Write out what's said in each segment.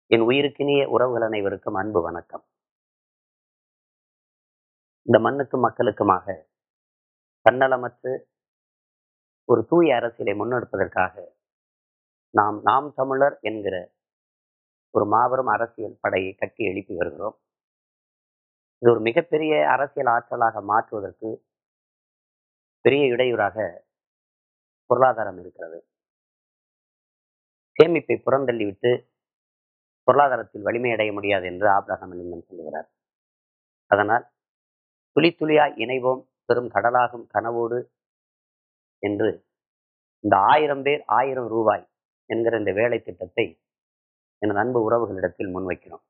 என் உயிருக்கினிய உறவுகள் அனைவருக்கும் அன்பு வணக்கம் இந்த மண்ணுக்கும் மக்களுக்குமாக தன்னலமற்று ஒரு தூய அரசியலை முன்னெடுப்பதற்காக நாம் நாம் தமிழர் என்கிற ஒரு மாபெரும் அரசியல் படையை கட்டி எழுப்பி வருகிறோம் இது ஒரு மிகப்பெரிய அரசியல் ஆற்றலாக மாற்றுவதற்கு பெரிய இடையூறாக பொருளாதாரம் இருக்கிறது சேமிப்பை புறந்தள்ளிவிட்டு பொருளாதாரத்தில் வலிமை அடைய முடியாது என்று ஆப்ரஹாம் லிங்கன் சொல்லுகிறார் அதனால் துளி துளியாய் இணைவோம் பெரும் கடலாகும் கனவோடு என்று இந்த ஆயிரம் பேர் ஆயிரம் ரூபாய் என்கிற இந்த வேலை திட்டத்தை எனது அன்பு உறவுகளிடத்தில் முன்வைக்கிறோம்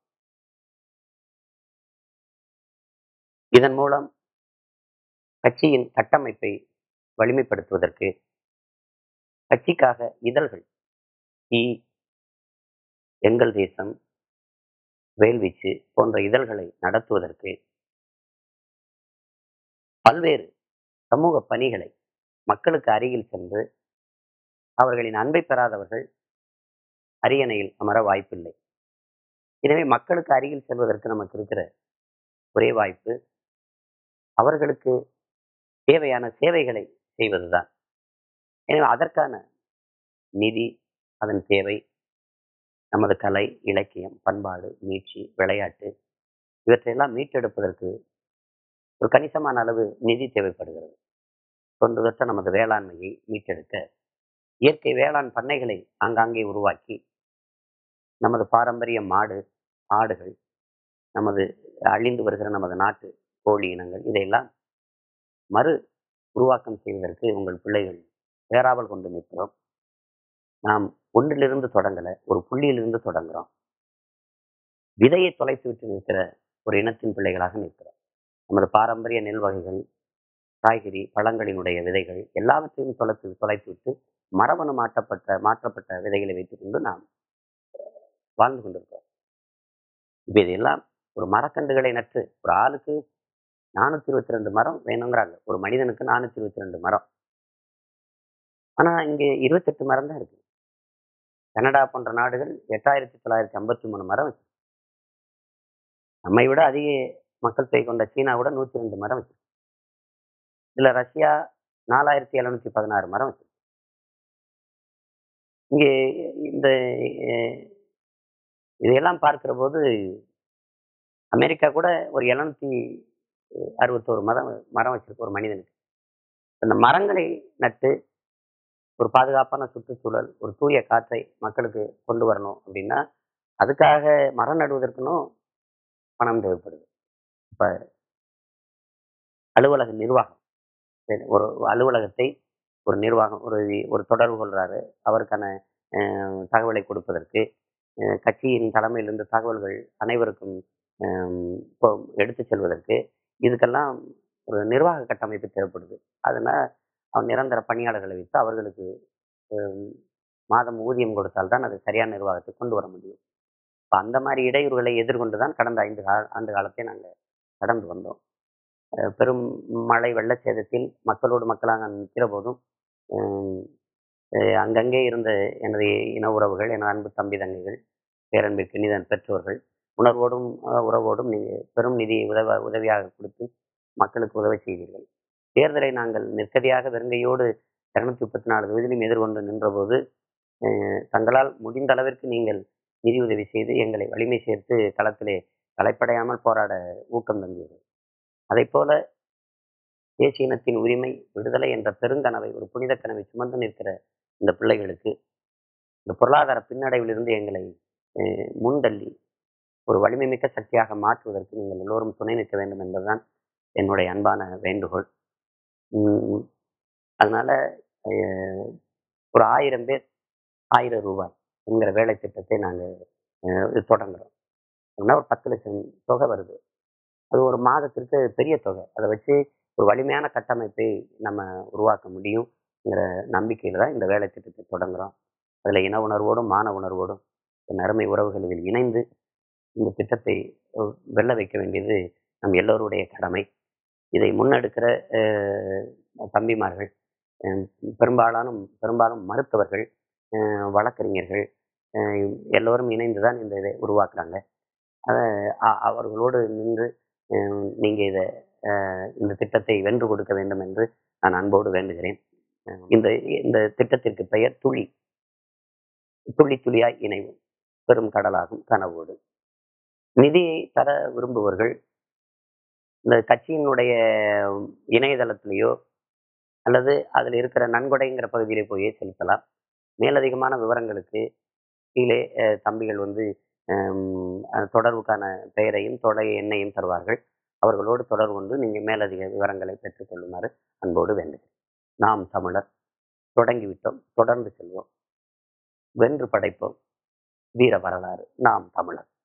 இதன் மூலம் கட்சியின் கட்டமைப்பை வலிமைப்படுத்துவதற்கு கட்சிக்காக இதழ்கள் ஈ எங்கள் தேசம் வேல்வீச்சு போன்ற இதழ்களை நடத்துவதற்கு பல்வேறு சமூக பணிகளை மக்களுக்கு அருகில் சென்று அவர்களின் அன்பை பெறாதவர்கள் அரியணையில் அமர வாய்ப்பில்லை எனவே மக்களுக்கு அருகில் செல்வதற்கு நமக்கு இருக்கிற ஒரே வாய்ப்பு அவர்களுக்கு தேவையான சேவைகளை செய்வதுதான் எனவே அதற்கான நிதி அதன் தேவை நமது கலை இலக்கியம் பண்பாடு மீட்சி விளையாட்டு இவற்றையெல்லாம் மீட்டெடுப்பதற்கு ஒரு கணிசமான அளவு நிதி தேவைப்படுகிறது தொன்று தொட்ட நமது வேளாண்மையை மீட்டெடுக்க இயற்கை வேளாண் பண்ணைகளை ஆங்காங்கே உருவாக்கி நமது பாரம்பரிய மாடு ஆடுகள் நமது அழிந்து வருகிற நமது நாட்டு கோழி இனங்கள் இதையெல்லாம் மறு உருவாக்கம் செய்வதற்கு உங்கள் பிள்ளைகள் பேராவல் கொண்டு நிற்கிறோம் நாம் ஒன்றிலிருந்து தொடங்கலை ஒரு புள்ளியிலிருந்து தொடங்குறோம் விதையை தொலைத்து விட்டு நிற்கிற ஒரு இனத்தின் பிள்ளைகளாக நிற்கிறோம் நமது பாரம்பரிய நெல் வகைகள் காய்கறி பழங்களினுடைய விதைகள் எல்லாவற்றையும் தொலைத்து தொலைத்து விட்டு மரபணு மாற்றப்பட்ட மாற்றப்பட்ட விதைகளை வைத்துக்கொண்டு நாம் வாழ்ந்து கொண்டிருக்கிறோம் இப்போ இதெல்லாம் ஒரு மரக்கன்றுகளை நட்டு ஒரு ஆளுக்கு நானூற்றி இருபத்தி ரெண்டு மரம் வேணுங்கிறாங்க ஒரு மனிதனுக்கு நானூற்றி இருபத்தி ரெண்டு மரம் ஆனால் இங்கே இருபத்தெட்டு மரம் தான் இருக்கு கனடா போன்ற நாடுகள் எட்டாயிரத்தி தொள்ளாயிரத்தி ஐம்பத்தி மூணு மரம் வச்சு நம்மை விட அதிக மக்கள் தொகை கொண்ட சீனா விட நூற்றி ரெண்டு மரம் வச்சு இதில் ரஷ்யா நாலாயிரத்தி எழுநூற்றி பதினாறு மரம் வச்சு இங்கே இந்த இதையெல்லாம் பார்க்கிற போது அமெரிக்கா கூட ஒரு எழுநூத்தி அறுபத்தோரு மரம் மரம் வச்சிருக்கு ஒரு மனிதனுக்கு அந்த மரங்களை நட்டு ஒரு பாதுகாப்பான சுற்றுச்சூழல் ஒரு தூய காற்றை மக்களுக்கு கொண்டு வரணும் அப்படின்னா அதுக்காக மரம் நடுவதற்குனும் பணம் தேவைப்படுது இப்போ அலுவலக நிர்வாகம் ஒரு அலுவலகத்தை ஒரு நிர்வாகம் ஒரு ஒரு தொடர்பு கொள்கிறாரு அவருக்கான தகவலை கொடுப்பதற்கு கட்சியின் தலைமையிலிருந்து தகவல்கள் அனைவருக்கும் எடுத்து செல்வதற்கு இதுக்கெல்லாம் ஒரு நிர்வாக கட்டமைப்பு தேவைப்படுது அதனால் அவன் நிரந்தர பணியாளர்களை வைத்து அவர்களுக்கு மாதம் ஊதியம் கொடுத்தால்தான் அது சரியான நிர்வாகத்தை கொண்டு வர முடியும் இப்போ அந்த மாதிரி இடையூறுகளை எதிர்கொண்டு தான் கடந்த ஐந்து கால ஆண்டு காலத்தை நாங்கள் கடந்து வந்தோம் பெரும் மழை வெள்ளச்சேதத்தில் மக்களோடு மக்களாக நிற்கிற போதும் அங்கங்கே இருந்த எனது இன உறவுகள் எனது அன்பு தம்பி தங்கைகள் பேரன்பிற்கு நிதன் பெற்றோர்கள் உணர்வோடும் உறவோடும் நீங்கள் பெரும் நிதியை உதவ உதவியாக கொடுத்து மக்களுக்கு உதவி செய்தீர்கள் தேர்தலை நாங்கள் நிற்கதியாக வெறுங்கையோடு இரநூத்தி முப்பத்தி நாலு தொகுதியிலும் எதிர்கொண்டு நின்றபோது தங்களால் முடிந்த அளவிற்கு நீங்கள் நிதி உதவி செய்து எங்களை வலிமை சேர்த்து களத்திலே தலைப்படையாமல் போராட ஊக்கம் தந்தீர்கள் அதை போல தேசிய இனத்தின் உரிமை விடுதலை என்ற பெருங்கனவை ஒரு புனித கனவை சுமந்து நிற்கிற இந்த பிள்ளைகளுக்கு இந்த பொருளாதார பின்னடைவிலிருந்து எங்களை முன்தள்ளி ஒரு வலிமை மிக்க சக்தியாக மாற்றுவதற்கு நீங்கள் எல்லோரும் துணை நிற்க வேண்டும் என்பதுதான் என்னுடைய அன்பான வேண்டுகோள் அதனால ஒரு ஆயிரம் பேர் ஆயிரம் ரூபாய் என்கிற வேலை திட்டத்தை நாங்கள் தொடங்குறோம் அப்படின்னா ஒரு பத்து லட்சம் தொகை வருது அது ஒரு மாதத்திற்கு பெரிய தொகை அதை வச்சு ஒரு வலிமையான கட்டமைப்பை நம்ம உருவாக்க முடியுங்கிற நம்பிக்கையில் தான் இந்த வேலை திட்டத்தை தொடங்குறோம் அதில் இன உணர்வோடும் மான உணர்வோடும் என் அருமை உறவுகள் இதில் இணைந்து இந்த திட்டத்தை வெல்ல வைக்க வேண்டியது நம் எல்லோருடைய கடமை இதை முன்னெடுக்கிற தம்பிமார்கள் பெரும்பாலான பெரும்பாலும் மருத்துவர்கள் வழக்கறிஞர்கள் அஹ் எல்லோரும் இணைந்து தான் இந்த இதை உருவாக்குறாங்க அதை அ- அவர்களோடு நின்று அஹ் நீங்க இதை அஹ் இந்த திட்டத்தை வென்று கொடுக்க வேண்டும் என்று நான் அன்போடு வேண்டுகிறேன் அஹ் இந்த இந்த திட்டத்திற்கு பெயர் துளி துளி துளியாய் இணைவும் பெரும் கடலாகும் கனவோடு நிதியை தர விரும்புபவர்கள் இந்த கட்சியினுடைய இணையதளத்திலேயோ அல்லது அதில் இருக்கிற நன்கொடைங்கிற பகுதியிலே போய் செலுத்தலாம் மேலதிகமான விவரங்களுக்கு கீழே அஹ், தம்பிகள் வந்து ஹம், அஹ், தொடர்புக்கான பெயரையும் தொலை எண்ணையும் தருவார்கள் அவர்களோடு தொடர்பு கொண்டு நீங்கள் மேலதிக விவரங்களை பெற்றுக்கொள்ளுமாறு அன்போடு வேண்டுகிறேன் நாம் தமிழர் தொடங்கிவிட்டோம் தொடர்ந்து செல்வோம் வென்று படைப்போம் வீர வரலாறு நாம் தமிழர்